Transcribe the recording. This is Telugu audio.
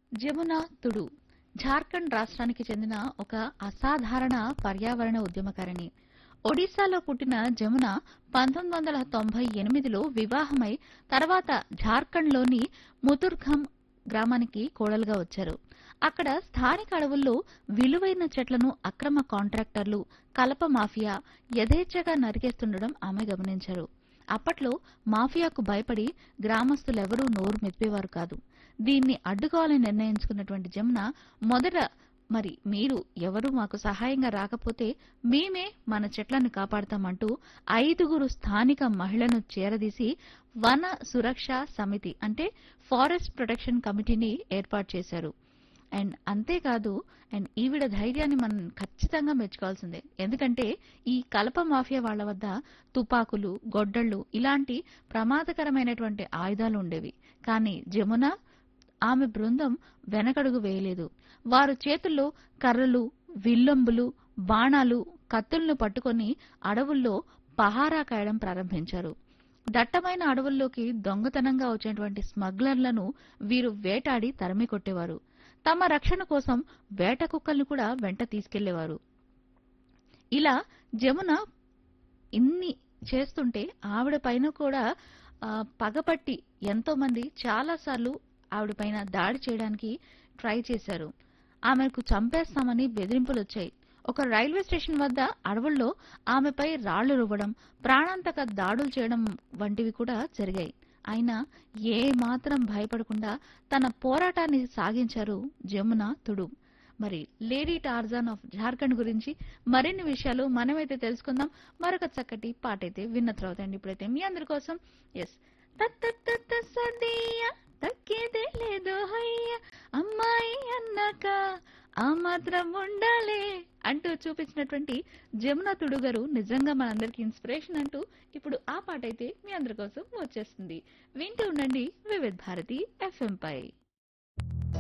జమున తుడు జార్ఖండ్ రాష్ట్రానికి చెందిన ఒక అసాధారణ పర్యావరణ ఉద్యమకారిణి ఒడిశాలో పుట్టిన జమున పంతొమ్మిది వందల తొంభై ఎనిమిదిలో వివాహమై తర్వాత జార్ఖండ్లోని ముతుర్ఖం గ్రామానికి కోడలుగా వచ్చారు అక్కడ స్థానిక అడవుల్లో విలువైన చెట్లను అక్రమ కాంట్రాక్టర్లు కలప మాఫియా యథేచ్ఛగా నరికేస్తుండడం ఆమె గమనించారు అప్పట్లో మాఫియాకు భయపడి గ్రామస్తులెవరూ నోరు మెప్పేవారు కాదు దీన్ని అడ్డుకోవాలని నిర్ణయించుకున్నటువంటి జమున మొదట మరి మీరు ఎవరు మాకు సహాయంగా రాకపోతే మేమే మన చెట్లను కాపాడతామంటూ ఐదుగురు స్థానిక మహిళను చేరదీసి వన సురక్ష సమితి అంటే ఫారెస్ట్ ప్రొటెక్షన్ కమిటీని ఏర్పాటు చేశారు అండ్ అంతేకాదు అండ్ ఈవిడ ధైర్యాన్ని మనం ఖచ్చితంగా మెచ్చుకోవాల్సిందే ఎందుకంటే ఈ కలప మాఫియా వాళ్ళ వద్ద తుపాకులు గొడ్డళ్ళు ఇలాంటి ప్రమాదకరమైనటువంటి ఆయుధాలు ఉండేవి కానీ జమున ఆమె బృందం వెనకడుగు వేయలేదు వారు చేతుల్లో కర్రలు విల్లంబులు బాణాలు కత్తులను పట్టుకొని అడవుల్లో పహారా కాయడం ప్రారంభించారు దట్టమైన అడవుల్లోకి దొంగతనంగా వచ్చేటువంటి స్మగ్లర్లను వీరు వేటాడి తరిమి కొట్టేవారు తమ రక్షణ కోసం వేట కుక్కల్ని కూడా వెంట తీసుకెళ్లేవారు ఇలా జమున ఇన్ని చేస్తుంటే ఆవిడ పైన కూడా ఆ, పగపట్టి ఎంతో మంది చాలాసార్లు ఆవిడ పైన దాడి చేయడానికి ట్రై చేశారు ఆమెకు చంపేస్తామని బెదిరింపులు వచ్చాయి ఒక రైల్వే స్టేషన్ వద్ద అడవుల్లో ఆమెపై రాళ్లు రువ్వడం ప్రాణాంతక దాడులు చేయడం వంటివి కూడా జరిగాయి అయినా ఏ మాత్రం భయపడకుండా తన పోరాటాన్ని సాగించారు జమున తుడు మరి లేడీ టార్జాన్ ఆఫ్ జార్ఖండ్ గురించి మరిన్ని విషయాలు మనమైతే తెలుసుకుందాం మరొక చక్కటి పాట అయితే విన్న తర్వాత అండి ఇప్పుడైతే మీ అందరి కోసం ఎస్ తక్కేదే లేదు హయ్య అమ్మాయి అన్నాక ఆ మాత్రం ఉండాలి అంటూ చూపించినటువంటి జమున తుడు గారు నిజంగా మనందరికి ఇన్స్పిరేషన్ అంటూ ఇప్పుడు ఆ పాట అయితే మీ అందరి కోసం వచ్చేస్తుంది వింటూ ఉండండి వివిధ్ భారతి ఎఫ్ఎం పై